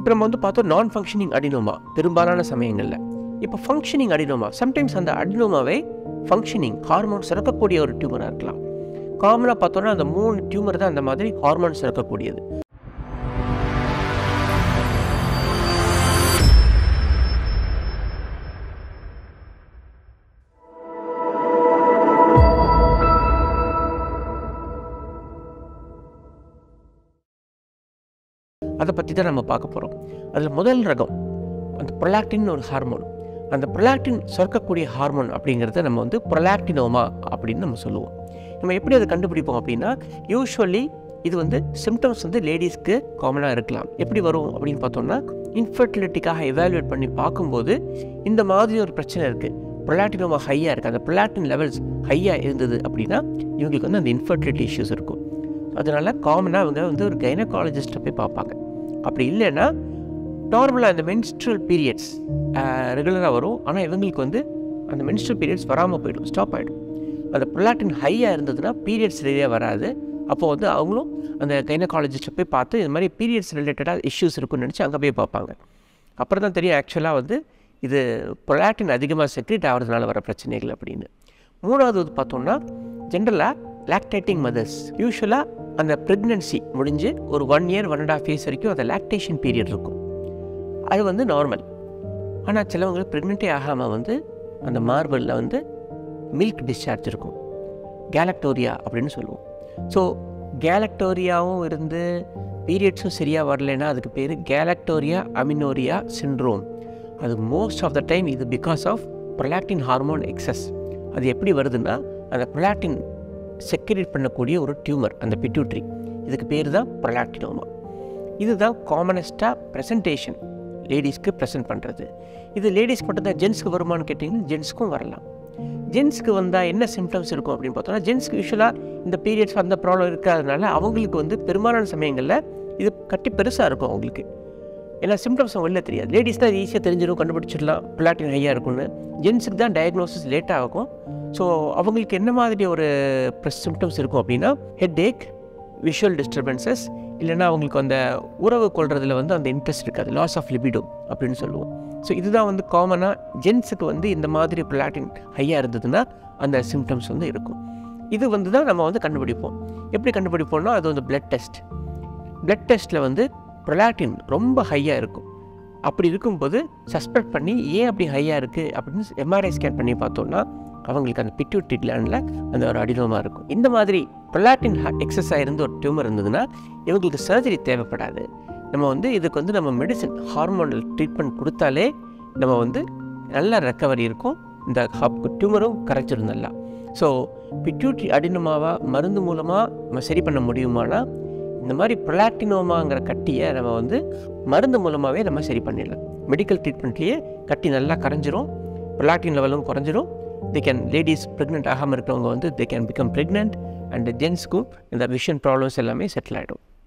இப்போ நம்ம வந்து பார்த்தோம் நான் ஃபங்க்ஷனிங் அடினோமா பெரும்பாலான சமயங்களில் இப்போ ஃபங்க்ஷனிங் அடினோமா சம்டைம்ஸ் அந்த அடினோமாவே ஃபங்க்ஷனிங் ஹார்மோன் சுரக்கக்கூடிய ஒரு டியூமராக இருக்கலாம் காமனாக பார்த்தோன்னா அந்த மூணு டியூமர் தான் அந்த மாதிரி ஹார்மோன் சுரக்கக்கூடியது அதை பற்றி தான் நம்ம பார்க்க போகிறோம் அதில் முதல் ரகம் அந்த ப்ரொலாக்டின் ஒரு ஹார்மோன் அந்த ப்ரொலாக்டின் சுரக்கக்கூடிய ஹார்மோன் அப்படிங்கிறத நம்ம வந்து ப்ரொலாக்டினோமா அப்படின்னு நம்ம சொல்லுவோம் நம்ம எப்படி அதை கண்டுபிடிப்போம் அப்படின்னா யூஸ்வலி இது வந்து சிம்டம்ஸ் வந்து லேடிஸ்க்கு காமனாக இருக்கலாம் எப்படி வரும் அப்படின்னு பார்த்தோம்னா இன்ஃபர்டிலிட்டிக்காக எவாலுவேட் பண்ணி பார்க்கும்போது இந்த மாதிரி ஒரு பிரச்சனை இருக்குது ப்ரொலாக்டினோமா ஹையாக இருக்குது அந்த ப்ரொலாக்டின் லெவல்ஸ் ஹையாக இருந்தது அப்படின்னா இவங்களுக்கு வந்து அந்த இன்ஃபர்டிலிட்டி இஷ்யூஸ் இருக்கும் அதனால் காமனாக அவங்க வந்து ஒரு கைனகாலஜிஸ்ட்டை போய் பார்ப்பாங்க அப்படி இல்லைன்னா நார்மலாக அந்த மென்ஸ்ட்ரல் பீரியட்ஸ் ரெகுலராக வரும் ஆனால் இவங்களுக்கு வந்து அந்த மென்ஸ்ட்ரல் பீரியட்ஸ் வராமல் போயிடும் ஸ்டாப் ஆகிடும் அந்த ப்ரொலாக்டின் ஹையாக இருந்ததுன்னா பீரியட்ஸ் ரெடியாக வராது அப்போ வந்து அவங்களும் அந்த கைனகாலஜிஸ்ட்டை போய் பார்த்து இது மாதிரி பீரியட்ஸ் ரிலேட்டடாக இஷ்யூஸ் இருக்குன்னு நினச்சி அங்கே போய் பார்ப்பாங்க அப்புறம் தான் தெரியும் ஆக்சுவலாக வந்து இது ப்ரொலாக்டின் அதிகமாக செக்ரேட் ஆகிறதுனால வர பிரச்சனைகள் அப்படின்னு மூணாவது வந்து பார்த்தோம்னா ஜென்ரலாக லாக்டேட்டிங் மதர்ஸ் யூஸ்வலாக அந்த ப்ரெக்னென்சி முடிஞ்சு ஒரு one year one and half years வரைக்கும் அந்த லாக்டேஷன் பீரியட் இருக்கும் அது வந்து நார்மல் ஆனால் சிலவங்களுக்கு ப்ரெக்னென்ட்டே ஆகாமல் வந்து அந்த மார்பலில் வந்து மில்க் டிஸ்சார்ஜ் இருக்கும் கேலக்டோரியா அப்படின்னு சொல்லுவோம் ஸோ கேலக்டோரியாவும் இருந்து பீரியட்ஸும் சரியாக வரலைன்னா அதுக்கு பேர் கேலக்டோரியா அமினோரியா சின்ட்ரோம் அது மோஸ்ட் ஆஃப் த டைம் இது because of prolactin hormone excess அது எப்படி வருதுன்னா அந்த ப்ரொலாக்டின் செக்ரேட் பண்ணக்கூடிய ஒரு டியூமர் அந்த பிட்யூட்ரி இதுக்கு பேர் தான் ப்ரொலாக்டினோமா இதுதான் காமனஸ்ட்டாக ப்ரெசன்டேஷன் லேடிஸ்க்கு ப்ரெசென்ட் பண்ணுறது இது லேடிஸ் மட்டும் தான் ஜென்ஸ்க்கு வருமானு கேட்டிங்கன்னா ஜென்ஸ்க்கும் வரலாம் ஜென்ஸ்க்கு வந்தால் என்ன சிம்டம்ஸ் இருக்கும் அப்படின்னு பார்த்தோம்னா ஜென்ஸ்க்கு யூஸ்வலாக இந்த பீரியட்ஸ் அந்த ப்ராப்ளம் இருக்கிறதுனால அவங்களுக்கு வந்து பெரும்பாலான சமயங்களில் இது கட்டி பெருசாக இருக்கும் அவங்களுக்கு ஏன்னா சிம்டம்ஸ் அவங்க வெளில தெரியாது லேடிஸ் தான் ஈஸியாக தெரிஞ்சிடும் கண்டுபிடிச்சிடலாம் பிளாட்டின் ஹையாக இருக்கும்னு ஜென்ஸுக்கு தான் டயக்னோசிஸ் லேட்டாக ஆகும் ஸோ அவங்களுக்கு என்ன மாதிரி ஒரு ப்ரெஸ் சிம்டம்ஸ் இருக்கும் அப்படின்னா ஹெட் ஏக் விஷுவல் டிஸ்டர்பன்சஸ் இல்லைன்னா அவங்களுக்கு அந்த உறவு கொள்றதுல வந்து அந்த இன்ட்ரெஸ்ட் இருக்காது லாஸ் ஆஃப் லிபிடோ அப்படின்னு சொல்லுவோம் ஸோ இதுதான் வந்து காமனாக ஜென்ஸுக்கு வந்து இந்த மாதிரி பிளாட்டின் ஹையாக இருந்ததுன்னா அந்த சிம்டம்ஸ் வந்து இருக்கும் இது வந்து தான் நம்ம வந்து கண்டுபிடிப்போம் எப்படி கண்டுபிடிப்போம்னா அது வந்து பிளட் டெஸ்ட் பிளட் டெஸ்ட்டில் வந்து ப்ரொலாக்டின் ரொம்ப ஹையாக இருக்கும் அப்படி இருக்கும்போது சஸ்பெக்ட் பண்ணி ஏன் அப்படி ஹையாக இருக்குது அப்படின்னு எம்ஆர்ஐ ஸ்கேன் பண்ணி பார்த்தோம்னா அவங்களுக்கு அந்த பிட்யூட்டி கிளாண்டில் அந்த ஒரு அடினோமா இருக்கும் இந்த மாதிரி ப்ரொலாக்டின் எக்ஸஸ் ஆகிருந்து ஒரு டியூமர் இருந்ததுன்னா இவங்களுக்கு சர்ஜரி தேவைப்படாது நம்ம வந்து இதுக்கு வந்து நம்ம மெடிசன் ஹார்மோனல் ட்ரீட்மெண்ட் கொடுத்தாலே நம்ம வந்து நல்ல ரெக்கவரி இருக்கும் இந்த டியூமரும் கரைச்சிரும் நல்லா ஸோ பிட்யூட்ரி அடினோமாவா மருந்து மூலமாக நம்ம சரி பண்ண முடியுமானா இந்த மாதிரி ப்ரொலாக்டினோமாங்கிற கட்டியை நம்ம வந்து மருந்து மூலமாகவே நம்ம சரி பண்ணிடலாம் மெடிக்கல் ட்ரீட்மெண்ட்லேயே கட்டி நல்லா கரைஞ்சிரும் ப்ரொலாக்டின் லெவலும் குறைஞ்சிரும் தே கேன் லேடிஸ் ப்ரெக்னென்ட் ஆகாமல் இருக்கிறவங்க வந்து they can become pregnant and ஜென்ஸ்க்கும் இந்த விஷன் ப்ராப்ளம்ஸ் எல்லாமே செட்டில் ஆகிடும்